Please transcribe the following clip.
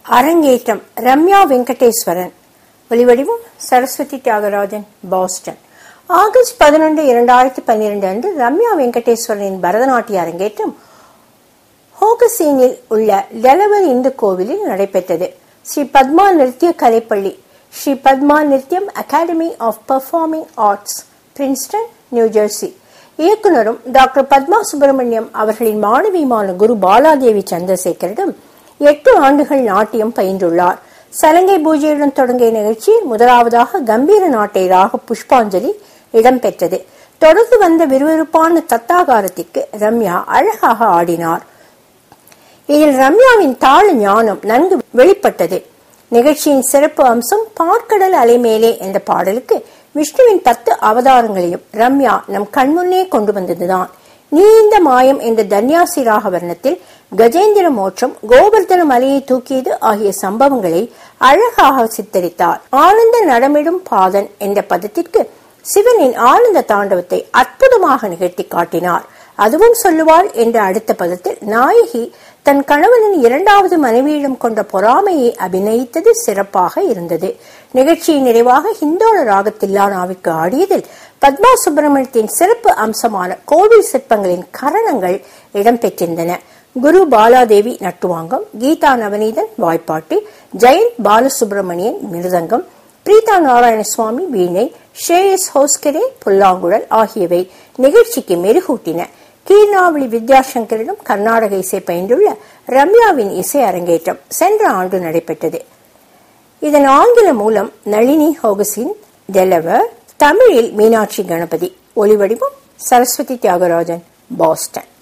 அரங்கேற்றம் ரம்யா வெங்கடேஸ்வரன் ஒலிவடிவம் Saraswati Thiagarajan Boston August பதினொன்று இரண்டாயிரத்தி பன்னிரண்டு அன்று ரம்யா வெங்கடேஸ்வரனின் பரதநாட்டிய அரங்கேற்றம் ஹோகசீனில் உள்ள டெலவர் இந்து கோவிலில் நடைபெற்றது ஸ்ரீ பத்மா நிருத்திய கலைப்பள்ளி Shri Padma Nrithyam academy of performing arts Princeton New Jersey இயக்குனரும் டாக்டர் பத்மா சுப்பிரமணியம் அவர்களின் மாணவியுமான குரு பாலாதேவி சந்திரசேகரிடம் எட்டு ஆண்டுகள் நாட்டியம் பயின்றுள்ளார் சலங்கை பூஜையுடன் தொடங்கிய நிகழ்ச்சியில் முதலாவதாக கம்பீர நாட்டை ராக புஷ்பாஞ்சலி இடம்பெற்றது தொடர்ந்து வந்த விறுவிறுப்பான தத்தாகாரத்திற்கு ரம்யா அழகாக ஆடினார் இதில் ரம்யாவின் தாள ஞானம் நன்கு வெளிப்பட்டது நிகழ்ச்சியின் சிறப்பு அம்சம் பார்க்கடல் அலைமேலே என்ற பாடலுக்கு விஷ்ணுவின் பத்து அவதாரங்களையும் ரம்யா நம் கண்முன்னே கொண்டு வந்ததுதான் நீந்த மாயம் என்ற தன்யாசி ராகவர்ணத்தில் கஜேந்திர மோட்சம் கோவர்தன மலையை தூக்கியது ஆகிய சம்பவங்களை அழகாக சித்தரித்தார் ஆனந்த நடமிடும் பாதன் என்ற பதத்திற்கு சிவனின் ஆனந்த தாண்டவத்தை அற்புதமாக நிகழ்த்தி காட்டினார் அதுவும் சொல்லுவாள் என்ற அடுத்த பதத்தில் நாயகி தன் கணவனின் இரண்டாவது மனைவியிடம் கொண்ட பொறாமையை அபிநயித்தது சிறப்பாக இருந்தது நிகழ்ச்சியின் நிறைவாக ஹிந்தோள ராகத்தில்லானாவிற்கு ஆடியதில் பத்மா சுப்பிரமணியத்தின் சிறப்பு அம்சமான கோவில் சிற்பங்களின் கரணங்கள் இடம்பெற்றிருந்தன குரு பாலாதேவி நட்டுவாங்கம் கீதா நவநீதன் வாய்ப்பாட்டு ஜெயந்த் பாலசுப்ரமணியன் மிருதங்கம் பிரீதா நாராயணசுவாமி வீணை ஷேயஸ் ஹோஸ்கரே புல்லாங்குழல் ஆகியவை நிகழ்ச்சிக்கு மெருகூட்டின கீழ்நாவளி வித்யாசங்கரிடம் கர்நாடக இசை பயின்றுள்ள ரம்யாவின் இசை அரங்கேற்றம் சென்ற ஆண்டு நடைபெற்றது இதன் ஆங்கில மூலம் நளினி ஹோகசின் டெலவர் தமிழில் மீனாட்சி கணபதி ஒலிவடிவம் சரஸ்வதி தியாகராஜன் பாஸ்டன்